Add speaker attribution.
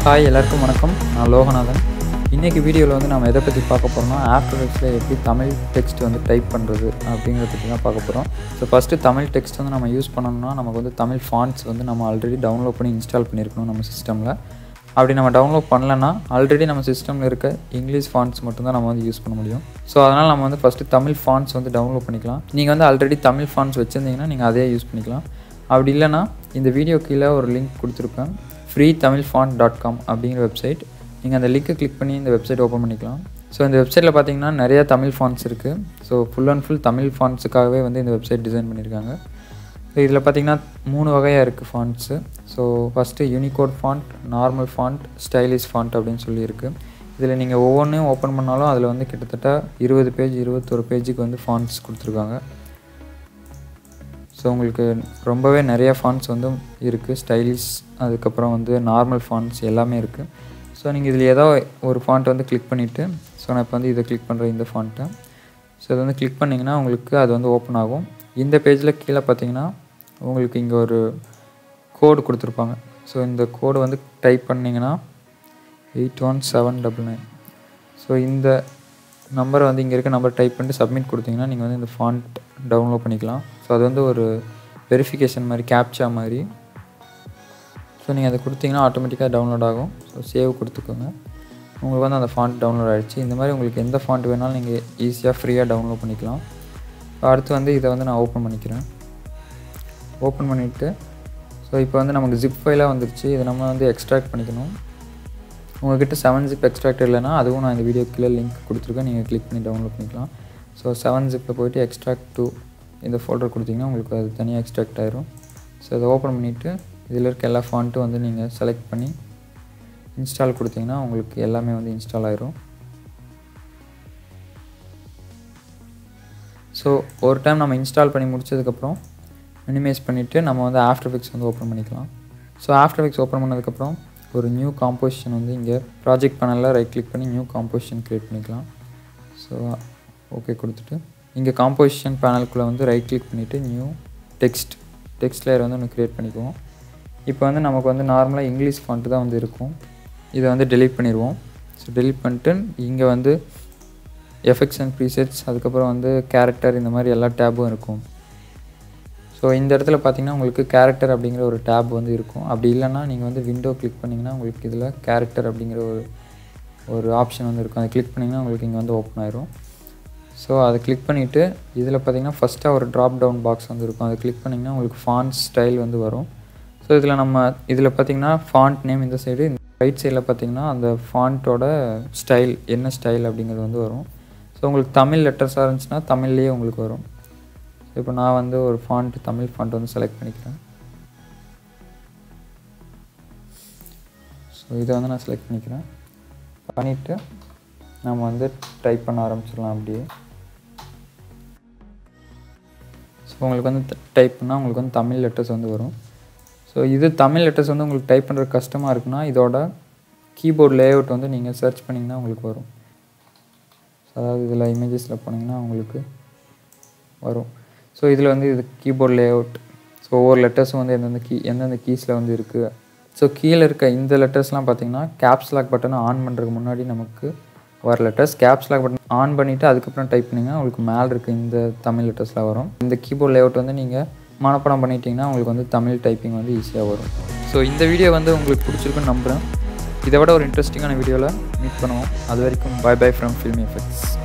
Speaker 1: hi எல்லாருக்கும் வணக்கம் நான் லோகநாதன் இன்றைக்கி வீடியோவில் வந்து நம்ம எதை பற்றி பார்க்க போகிறோம்னா ஆஃப்டர் எஃபெக்ட்ஸில் எப்படி தமிழ் டெக்ஸ்ட் வந்து டைப் பண்ணுறது அப்படிங்கிறத பற்றி தான் பார்க்க போகிறோம் ஸோ ஃபஸ்ட்டு தமிழ் டெக்ஸ்ட் வந்து நம்ம யூஸ் பண்ணணும்னா நமக்கு வந்து தமிழ் ஃபாண்ட்ஸ் வந்து நம்ம ஆல்ரெடி டவுன்லோட் பண்ணி இன்ஸ்டால் பண்ணியிருக்கணும் நம்ம சிஸ்டமில் அப்படி நம்ம டவுன்லோட் பண்ணலன்னா ஆல்ரெடி நம்ம சிஸ்டமில் இருக்க இங்கிலீஷ் ஃபாண்ட்ஸ் மட்டும்தான் நம்ம வந்து யூஸ் பண்ண முடியும் ஸோ அதனால் நம்ம வந்து ஃபஸ்ட்டு தமிழ் ஃபாண்ட்ஸ் வந்து டவுன்லோட் பண்ணிக்கலாம் நீங்கள் வந்து ஆல்ரெடி தமிழ் ஃபாண்ட்ஸ் வச்சுருந்தீங்கன்னா நீங்கள் அதே யூஸ் பண்ணிக்கலாம் அப்படி இல்லைனா இந்த வீடியோ கீழே ஒரு லிங்க் கொடுத்துருப்பேன் free Tamil font dot com அப்படிங்கிற வெப்சைட் நீங்கள் அந்த லிங்க்கை கிளிக் பண்ணி இந்த வெப்சைட் ஓப்பன் பண்ணிக்கலாம் ஸோ இந்த வெப்சைட்டில் பார்த்தீங்கன்னா நிறைய தமிழ் ஃபாண்ட்ஸ் இருக்குது so full and full Tamil ஃபாண்ட்ஸுக்காகவே வந்து இந்த வெப்சைட் டிசைன் பண்ணியிருக்காங்க ஸோ இதில் பார்த்தீங்கன்னா மூணு வகையாக இருக்குது fonts so first Unicode font normal font stylish font அப்படின்னு சொல்லியிருக்கு இதில் நீங்கள் ஒவ்வொன்றையும் ஓப்பன் பண்ணாலும் அதில் வந்து கிட்டத்தட்ட இருபது பேஜ் இருபத்தொரு பேஜுக்கு வந்து ஃபாண்ட்ஸ் கொடுத்துருக்காங்க ஸோ உங்களுக்கு ரொம்பவே நிறைய ஃபாண்ட்ஸ் வந்து இருக்குது ஸ்டைலிஷ் அதுக்கப்புறம் வந்து நார்மல் ஃபாண்ட்ஸ் எல்லாமே இருக்குது ஸோ நீங்கள் இதில் ஏதோ ஒரு ஃபாண்ட் வந்து கிளிக் பண்ணிவிட்டு ஸோ நான் இப்போ வந்து இதை கிளிக் பண்ணுறேன் இந்த ஃபாண்ட்டை ஸோ இதை வந்து கிளிக் பண்ணிங்கன்னா உங்களுக்கு அது வந்து ஓப்பன் ஆகும் இந்த பேஜில் கீழே பார்த்தீங்கன்னா உங்களுக்கு இங்கே ஒரு கோடு கொடுத்துருப்பாங்க ஸோ இந்த கோடு வந்து டைப் பண்ணிங்கன்னா eight one seven double nine so இந்த நம்பரை வந்து இங்கே இருக்க நம்பர் டைப் பண்ணிட்டு சப்மிட் கொடுத்தீங்கன்னா நீங்கள் வந்து இந்த ஃபாண்ட் டவுன்லோட் பண்ணிக்கலாம் ஸோ அது வந்து ஒரு வெரிஃபிகேஷன் மாதிரி கேப்சா மாதிரி ஸோ நீங்கள் அதை கொடுத்தீங்கன்னா ஆட்டோமேட்டிக்காக டவுன்லோட் ஆகும் ஸோ சேவ் கொடுத்துக்கோங்க உங்களுக்கு வந்து அந்த ஃபாண்ட் டவுன்லோட் ஆகிடுச்சு இந்த மாதிரி உங்களுக்கு எந்த ஃபாண்ட் வேணாலும் நீங்கள் ஈஸியாக ஃப்ரீயாக டவுன்லோட் பண்ணிக்கலாம் அடுத்து வந்து இதை வந்து நான் ஓப்பன் பண்ணிக்கிறேன் ஓப்பன் பண்ணிவிட்டு ஸோ இப்போ வந்து நமக்கு ஜிப் ஃபைலாக வந்துருச்சு இதை நம்ம வந்து எக்ஸ்ட்ராக்ட் பண்ணிக்கணும் உங்கள்கிட்ட செவன் ஜிப் எக்ஸ்ட்ராக்ட் இல்லைனா அதுவும் நான் இந்த வீடியோ கீழே லிங்க் கொடுத்துருக்கேன் நீங்கள் கிளிக் பண்ணி டவுன்லோட் பண்ணிக்கலாம் ஸோ செவன் ஜிப்பில் போய்ட்டு எக்ஸ்ட்ராக்ட் டூ இந்த ஃபோல்டர் கொடுத்தீங்கன்னா உங்களுக்கு அது தனியாக எக்ஸ்ட்ராக்ட் ஆயிரும் ஸோ அதை ஓப்பன் பண்ணிவிட்டு இதில் இருக்க எல்லா ஃபாண்ட்டும் வந்து நீங்கள் செலக்ட் பண்ணி இன்ஸ்டால் கொடுத்தீங்கன்னா உங்களுக்கு எல்லாமே வந்து இன்ஸ்டால் ஆயிரும் ஸோ ஒரு டைம் நம்ம இன்ஸ்டால் பண்ணி முடிச்சதுக்கப்புறம் மினிமைஸ் பண்ணிவிட்டு நம்ம வந்து ஆஃப்டர் எஃபெக்ட்ஸ் வந்து ஓப்பன் பண்ணிக்கலாம் ஸோ ஆஃப்டர் எஃபெக்ட்ஸ் ஓப்பன் பண்ணதுக்கப்புறம் ஒரு நியூ காம்போசிஷன் வந்து இங்கே ப்ராஜெக்ட் பேனலில் ரைட் கிளிக் பண்ணி நியூ காம்போசிஷன் க்ரியேட் பண்ணிக்கலாம் ஸோ ஓகே கொடுத்துட்டு இங்கே காம்போசிஷன் பேனலுக்குள்ளே வந்து ரைட் கிளிக் பண்ணிவிட்டு நியூ டெக்ஸ்ட் டெக்ஸ்ட் லேயர் வந்து ஒன்று க்ரியேட் பண்ணிக்குவோம் இப்போ வந்து நமக்கு வந்து நார்மலாக இங்கிலீஷ் ஃபாண்ட்டு தான் வந்து இருக்கும் இதை வந்து டெலீட் பண்ணிடுவோம் ஸோ டெலீட் பண்ணிட்டு இங்கே வந்து எஃபெக்ட்ஸ் அண்ட் ப்ரீசெட்ஸ் அதுக்கப்புறம் வந்து கேரக்டர் இந்த மாதிரி எல்லா டேபும் இருக்கும் ஸோ இந்த இடத்துல பார்த்தீங்கன்னா உங்களுக்கு கேரக்டர் அப்படிங்கிற ஒரு டேப் வந்து இருக்கும் அப்படி இல்லைன்னா நீங்கள் வந்து விண்டோ கிளிக் பண்ணிங்கன்னா உங்களுக்கு இதில் கேரக்டர் அப்படிங்கிற ஒரு ஒரு ஆப்ஷன் வந்து இருக்கும் அதை கிளிக் பண்ணிங்கன்னா உங்களுக்கு இங்கே வந்து ஓப்பன் ஆயிரும் ஸோ அதை கிளிக் பண்ணிவிட்டு இதில் பார்த்தீங்கன்னா ஃபஸ்ட்டாக ஒரு ட்ராப் டவுன் பாக்ஸ் வந்து இருக்கும் அதை கிளிக் பண்ணிங்கன்னா உங்களுக்கு ஃபாண்ட் ஸ்டைல் வந்து வரும் ஸோ இதில் நம்ம இதில் பார்த்தீங்கன்னா ஃபாண்ட் நேம் இந்த சைடு ரைட் சைடில் பார்த்தீங்கன்னா அந்த ஃபாண்ட்டோட ஸ்டைல் என்ன ஸ்டைல் அப்படிங்கிறது வந்து வரும் ஸோ உங்களுக்கு தமிழ் லெட்டர்ஸாக இருந்துச்சுன்னா தமிழ்லேயே உங்களுக்கு வரும் இப்போ நான் வந்து ஒரு ஃபாண்ட் தமிழ் ஃபாண்ட் வந்து செலக்ட் பண்ணிக்கிறேன் ஸோ இதை வந்து நான் செலக்ட் பண்ணிக்கிறேன் பண்ணிவிட்டு நம்ம வந்து டைப் பண்ண ஆரம்பிச்சிடலாம் அப்படியே ஸோ உங்களுக்கு வந்து டைப் பண்ணால் உங்களுக்கு வந்து தமிழ் லெட்டர்ஸ் வந்து வரும் ஸோ இது தமிழ் லெட்டர்ஸ் வந்து உங்களுக்கு டைப் பண்ணுற கஷ்டமாக இருக்குன்னா இதோட கீபோர்ட் லேஅவுட் வந்து நீங்கள் சர்ச் பண்ணிங்கன்னா உங்களுக்கு வரும் ஸோ அதாவது இதில் இமேஜஸில் போனீங்கன்னா உங்களுக்கு வரும் ஸோ இதில் வந்து இது கீபோர்ட் லேஅவுட் ஸோ ஒவ்வொரு லெட்டர்ஸும் வந்து எந்தெந்த கீ எந்தெந்த கீஸில் வந்து இருக்குது ஸோ கீழே இருக்க இந்த லெட்டர்ஸ்லாம் பார்த்தீங்கன்னா கேப்ஸ் லாக் பட்டனை ஆன் பண்ணுறதுக்கு முன்னாடி நமக்கு வர letters caps lock button on பண்ணிவிட்டு அதுக்கப்புறம் டைப் பண்ணிங்கன்னா உங்களுக்கு மேலே இருக்க இந்த தமிழ் லெட்டர்ஸ்லாம் வரும் இந்த கீபோர்ட் லேஅவுட் வந்து நீங்கள் மனப்படம் பண்ணிட்டீங்கன்னா உங்களுக்கு வந்து தமிழ் டைப்பிங் வந்து ஈஸியாக வரும் ஸோ இந்த வீடியோ வந்து உங்களுக்கு பிடிச்சிருக்குன்னு நம்புகிறேன் இதை விட ஒரு இன்ட்ரெஸ்டிங்கான வீடியோவில் மீட் பண்ணுவோம் அது வரைக்கும் bye bye from Filmi effects